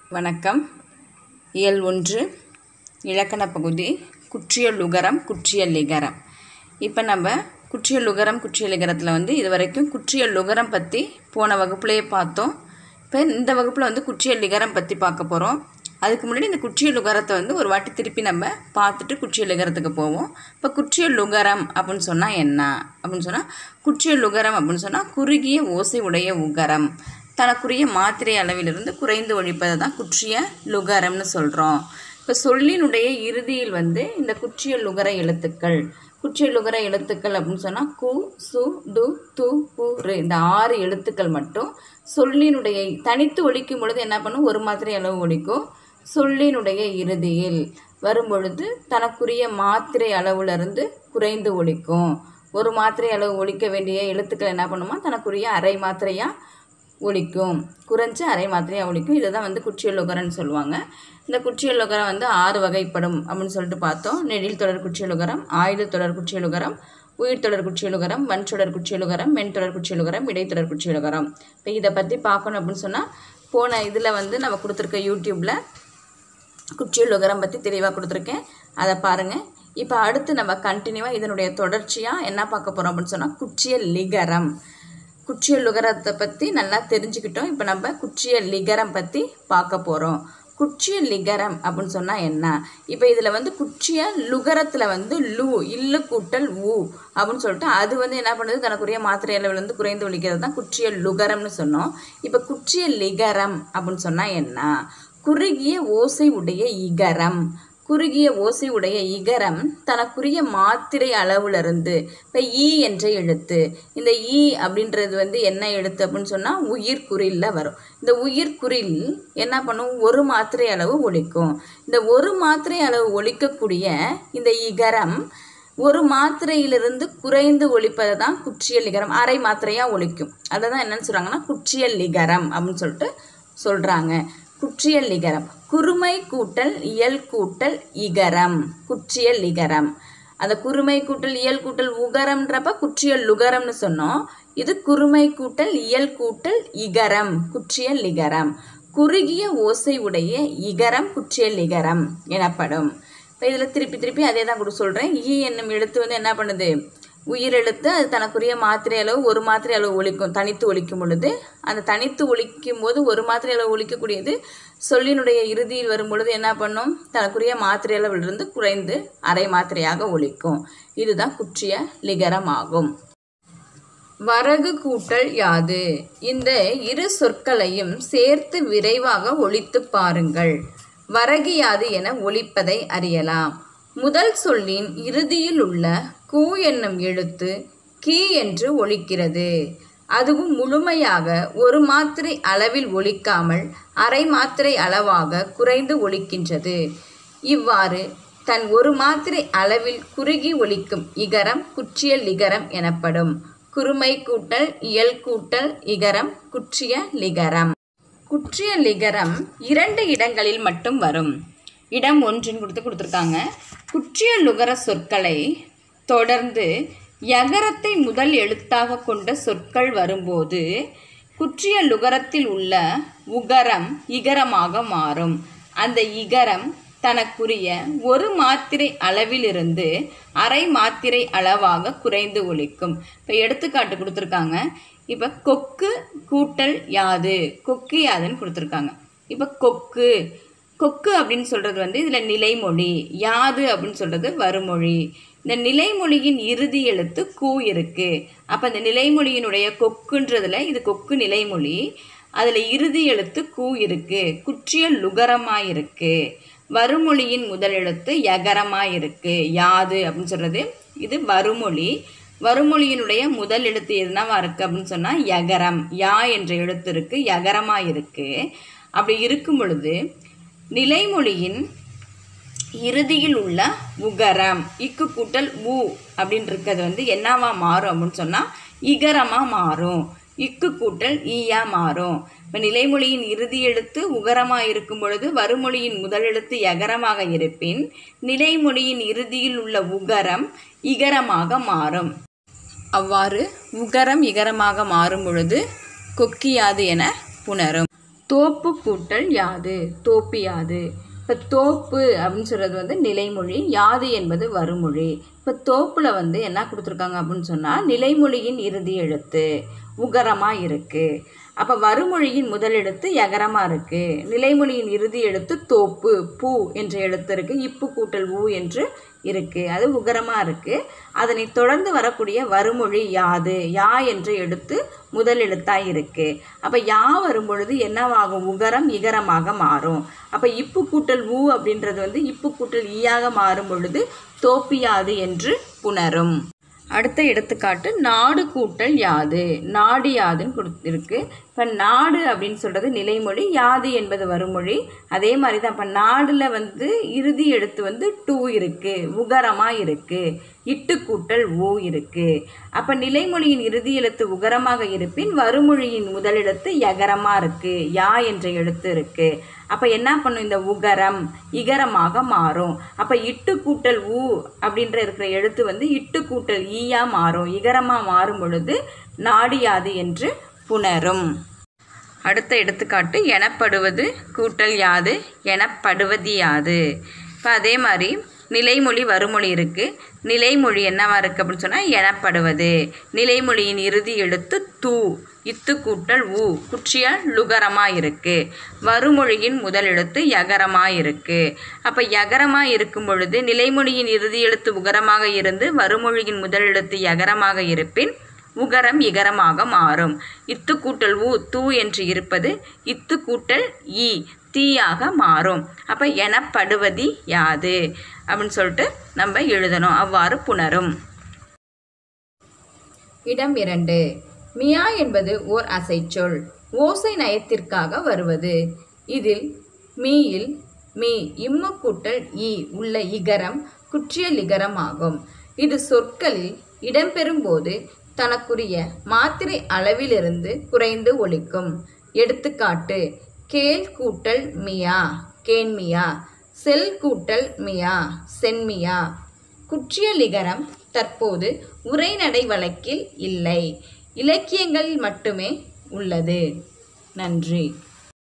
வணக்கம் இயல் ஒன்று இலக்கண பகுதி குற்றியல் உகரம் குற்றியல் லிகரம் இப்போ நம்ம குற்றியல் உகரம் குற்றியல் லிகரத்தில் வந்து இது வரைக்கும் குற்றியல் உகரம் பற்றி போன வகுப்புலேயே பார்த்தோம் இப்போ இந்த வகுப்பில் வந்து குற்றியல் லிகரம் பற்றி பார்க்க போகிறோம் அதுக்கு முன்னாடி இந்த குற்றியல் லுகரத்தை வந்து ஒரு வாட்டி திருப்பி நம்ம பார்த்துட்டு குற்றியல் லுகரத்துக்கு போவோம் இப்போ குற்றியல் லுகரம் அப்படின்னு சொன்னால் என்ன அப்படின்னு சொன்னால் குற்றியல் லுகரம் அப்படின்னு சொன்னால் குறுகிய ஓசை உடைய உகரம் தனக்குரிய மாத்திரை அளவிலிருந்து குறைந்து ஒழிப்பதை தான் குற்றிய லுகரம்னு சொல்கிறோம் இப்போ சொல்லினுடைய இறுதியில் வந்து இந்த குற்றிய லுகர எழுத்துக்கள் குற்றிய லுகர எழுத்துக்கள் அப்படின்னு சொன்னால் கு சு டு து பு ரு இந்த ஆறு எழுத்துக்கள் மட்டும் சொல்லினுடைய தனித்து ஒழிக்கும் பொழுது என்ன பண்ணும் ஒரு மாத்திரை அளவு ஒழிக்கும் சொல்லினுடைய இறுதியில் வரும்பொழுது தனக்குரிய மாத்திரை அளவுலேருந்து குறைந்து ஒழிக்கும் ஒரு மாத்திரை அளவு ஒழிக்க வேண்டிய எழுத்துக்கள் என்ன பண்ணுமா தனக்குரிய அரை மாத்திரையாக ஒழிக்கும் குறைஞ்ச அரை மாத்திரையாக ஒழிக்கும் இதை தான் வந்து குற்றியலுகரன்னு சொல்லுவாங்க இந்த குற்றியலுகரம் வந்து ஆறு வகைப்படும் அப்படின்னு சொல்லிட்டு பார்த்தோம் நெடில் தொடர் குற்றியலுகரம் ஆயுத தொடர் குற்றியலுகரம் உயிர் தொடர் குற்றியலுகரம் வன் தொடர் குற்றியலுகரம் மென் தொடர் குற்றியலுகரம் இடைத்தொடர் குற்றியலுகரம் இப்போ இதை பற்றி பார்க்கணும் அப்படின்னு சொன்னால் போன இதில் வந்து நம்ம கொடுத்துருக்க யூடியூப்பில் குற்றியல் உகரம் பற்றி தெளிவாக கொடுத்துருக்கேன் அதை பாருங்கள் இப்போ அடுத்து நம்ம கண்டினியூவாக இதனுடைய தொடர்ச்சியாக என்ன பார்க்க போகிறோம் அப்படின்னு சொன்னால் குற்றியல் லிகரம் குற்றியல் லுகரத்தை பற்றி நல்லா தெரிஞ்சுக்கிட்டோம் இப்போ நம்ம குற்றியல் லிகரம் பற்றி பார்க்க போகிறோம் குற்றிய லிகரம் அப்படின்னு சொன்னால் என்ன இப்போ இதில் வந்து குற்றிய லுகரத்தில் வந்து லு இல்லு கூட்டல் ஊ அப்படின்னு சொல்லிட்டு அது வந்து என்ன பண்ணுது தனக்குரிய மாத்திரை அளவில் வந்து குறைந்து ஒழிக்கிறது தான் குற்றிய லுகரம்னு சொன்னோம் இப்போ குற்றிய லிகரம் அப்படின்னு சொன்னால் என்ன குறுகிய ஓசை உடைய இகரம் குறுகிய ஓசை உடைய இகரம் தனக்குரிய மாத்திரை அளவுலேருந்து இப்போ ஈ என்ற எழுத்து இந்த ஈ அப்படின்றது வந்து என்ன எழுத்து அப்படின்னு சொன்னால் உயிர் குறிலில் வரும் இந்த உயிர் குறில் என்ன பண்ணும் ஒரு மாத்திரை அளவு ஒழிக்கும் இந்த ஒரு மாத்திரை அளவு ஒழிக்கக்கூடிய இந்த இகரம் ஒரு மாத்திரையிலிருந்து குறைந்து ஒழிப்பதை தான் குற்றியல் லிகரம் அரை மாத்திரையாக ஒழிக்கும் அதை தான் என்னன்னு சொல்கிறாங்கன்னா குற்றியல் லிகரம் அப்படின்னு சொல்லிட்டு சொல்கிறாங்க குற்றியல் லிகரம் குறுமை கூட்டல் இயல் கூட்டல் இகரம் குற்றியல் லிகரம் அந்த குறுமை கூட்டல் இயல் கூட்டல் உகரம்ன்றப்ப குற்றியல் லுகரம்னு சொன்னோம் இது குறுமை கூட்டல் இயல் கூட்டல் இகரம் குற்றியல் லிகரம் குறுகிய ஓசை உடைய இகரம் குற்றியல் லிகரம் எனப்படும் இப்போ இதில் திருப்பி திருப்பி அதே தான் கூட சொல்கிறேன் ஈ என்னும் எழுத்து வந்து என்ன பண்ணுது உயிரெழுத்து அது தனக்குரிய மாத்திரை அளவு ஒரு மாத்திரை அளவு ஒழிக்கும் தனித்து ஒழிக்கும் பொழுது அந்த தனித்து ஒழிக்கும் போது ஒரு மாத்திரை அளவு ஒழிக்கக்கூடியது சொல்லினுடைய இறுதியில் வரும் பொழுது என்ன பண்ணும் தனக்குரிய மாத்திரை அளவிலிருந்து குறைந்து அரை மாத்திரையாக ஒழிக்கும் இதுதான் குற்றிய லிகரம் ஆகும் வரகு கூட்டல் யாது இந்த இரு சொற்களையும் சேர்த்து விரைவாக ஒழித்து பாருங்கள் வரகு யாது என ஒழிப்பதை அறியலாம் முதல் சொல்லின் இறுதியில் உள்ள கூ என்னும் எழுத்து கீ என்று ஒழிக்கிறது அதுவும் முழுமையாக ஒரு மாத்திரை அளவில் ஒழிக்காமல் அரை மாத்திரை அளவாக குறைந்து ஒழிக்கின்றது இவ்வாறு தன் ஒரு மாத்திரை அளவில் குறுகி ஒழிக்கும் இகரம் குற்றியல் லிகரம் எனப்படும் குறுமை கூட்டல் இயல் கூட்டல் இகரம் குற்றிய லிகரம் குற்றிய லிகரம் இரண்டு இடங்களில் மட்டும் வரும் இடம் ஒன்றுன்னு கொடுத்து கொடுத்துருக்காங்க குற்றிய லுகர சொற்களை தொடர்ந்து யகரத்தை முதல் எழுத்தாக கொண்ட சொற்கள் வரும்போது குற்றிய லுகரத்தில் உள்ள உகரம் இகரமாக மாறும் அந்த இகரம் தனக்குரிய ஒரு மாத்திரை அளவிலிருந்து அரை மாத்திரை அளவாக குறைந்து ஒழிக்கும் இப்போ எடுத்துக்காட்டு கொடுத்துருக்காங்க இப்போ கொக்கு கூட்டல் யாது கொக்கு யாதுன்னு கொடுத்துருக்காங்க இப்போ கொக்கு கொக்கு அப்படின்னு சொல்கிறது வந்து இதில் நிலைமொழி யாது அப்படின்னு சொல்கிறது வருமொழி இந்த நிலைமொழியின் இறுதி எழுத்து கூ இருக்குது அப்போ அந்த நிலைமொழியினுடைய கொக்குன்றதில் இது கொக்கு நிலைமொழி அதில் இறுதி எழுத்து கூ இருக்குது குற்றிய லுகரமாக இருக்குது வருமொழியின் முதல் எழுத்து யகரமாக இருக்குது யாது அப்படின்னு சொல்கிறது இது வருமொழி வருமொழியினுடைய முதல் எழுத்து என்னவா இருக்குது அப்படின்னு சொன்னால் யகரம் யா என்ற எழுத்து இருக்குது யகரமாக இருக்குது அப்படி இருக்கும் பொழுது நிலைமொழியின் இறுதியில் உள்ள உகரம் இக்கு கூட்டல் உ அப்படின்னு இருக்கிறது வந்து என்னவா மாறும் அப்படின்னு சொன்னால் இகரமாக மாறும் இக்கு கூட்டல் ஈயா மாறும் இப்போ நிலைமொழியின் இறுதி எழுத்து உகரமாக இருக்கும் பொழுது வருமொழியின் முதல் எழுத்து யகரமாக இருப்பின் நிலைமொழியின் இறுதியில் உள்ள உகரம் இகரமாக மாறும் அவ்வாறு உகரம் இகரமாக மாறும் பொழுது கொக்கியாது என புணரும் தோப்பு கூட்டல் யாது தோப்பு யாது இப்போ தோப்பு அப்படின்னு சொல்கிறது வந்து நிலைமொழி யாது என்பது வருமொழி இப்போ தோப்பில் வந்து என்ன கொடுத்துருக்காங்க அப்படின்னு சொன்னால் நிலைமொழியின் இறுதி எழுத்து உகரமாக இருக்குது அப்போ வருமொழியின் முதல் எழுத்து எகரமாக இருக்குது நிலைமொழியின் இறுதி எழுத்து தோப்பு பூ என்ற எழுத்து இருக்குது இப்பு கூட்டல் ஊ என்று இருக்குது அது உகரமாக இருக்குது அதனை தொடர்ந்து வரக்கூடிய வருமொழி யாது யா என்ற எழுத்து முதல் எழுத்தாக இருக்குது அப்போ யா வரும்பொழுது என்னவாகும் உகரம் இகரமாக மாறும் அப்போ இப்பு கூட்டல் ஊ அப்படின்றது வந்து இப்பு கூட்டல் ஈயாக மாறும் பொழுது தோப்பியாது என்று புணரும் அடுத்த எடுத்துக்காட்டு நாடு கூட்டல் யாது நாடு யாதுன்னு கொடுத்துருக்கு இப்போ நாடு அப்படின்னு சொல்கிறது நிலைமொழி யாது என்பது வருமொழி அதே மாதிரி தான் இப்போ நாடில் வந்து இறுதி எழுத்து வந்து டூ இருக்குது உகரமாக இருக்குது இட்டு கூட்டல் ஊ இருக்குது அப்போ நிலைமொழியின் இறுதி எழுத்து உகரமாக இருப்பின் வருமொழியின் முதல் எழுத்து எகரமாக இருக்குது யா என்ற எழுத்து இருக்குது அப்போ என்ன பண்ணும் இந்த உகரம் இகரமாக மாறும் அப்போ இட்டு கூட்டல் ஊ அப்படின்ற இருக்கிற எழுத்து வந்து இட்டு கூட்டல் ஈயா மாறும் இகரமாக மாறும் பொழுது நாடியாது என்று புணரும் அடுத்த எடுத்துக்காட்டு எனப்படுவது கூட்டல் யாது எனப்படுவது யாது இப்போ அதே மாதிரி நிலைமொழி வருமொழி இருக்குது நிலைமொழி என்னவா இருக்குது அப்படின்னு சொன்னால் எனப்படுவது நிலைமொழியின் இறுதி எழுத்து தூ இத்து கூட்டல் ஊ குற்றிய லுகரமாக இருக்குது வருமொழியின் முதல் எழுத்து யகரமாக இருக்குது அப்போ யகரமாக இருக்கும் பொழுது நிலைமொழியின் இறுதி எழுத்து உகரமாக இருந்து வருமொழியின் முதல் எழுத்து யகரமாக இருப்பின் உகரம் இகரமாக மாறும் இத்து கூட்டல் ஊ தூ என்று இருப்பது இத்து கூட்டல் ஈ தீயாக மாறும் அப்போ எனப்படுவதி யாது அப்படின்னு சொல்லிட்டு நம்ம எழுதணும் அவ்வாறு புணரும் இடம் இரண்டு மியா என்பது ஓர் அசைச்சொல் ஓசை நயத்திற்காக வருவது இதில் மீயில் மீ இம்மு கூட்டல் ஈ உள்ள இகரம் குற்றிய லிகரம் ஆகும் இது சொற்களில் இடம்பெறும் போது தனக்குரிய மாத்திரை அளவிலிருந்து குறைந்து ஒலிக்கும் எடுத்துக்காட்டு கேள் கூட்டல் மியா கேன்மியா செல் கூட்டல் மியா சென்மியா குற்றிய லிகரம் தற்போது உரைநடை வழக்கில் இல்லை இலக்கியங்களில் மட்டுமே உள்ளது நன்றி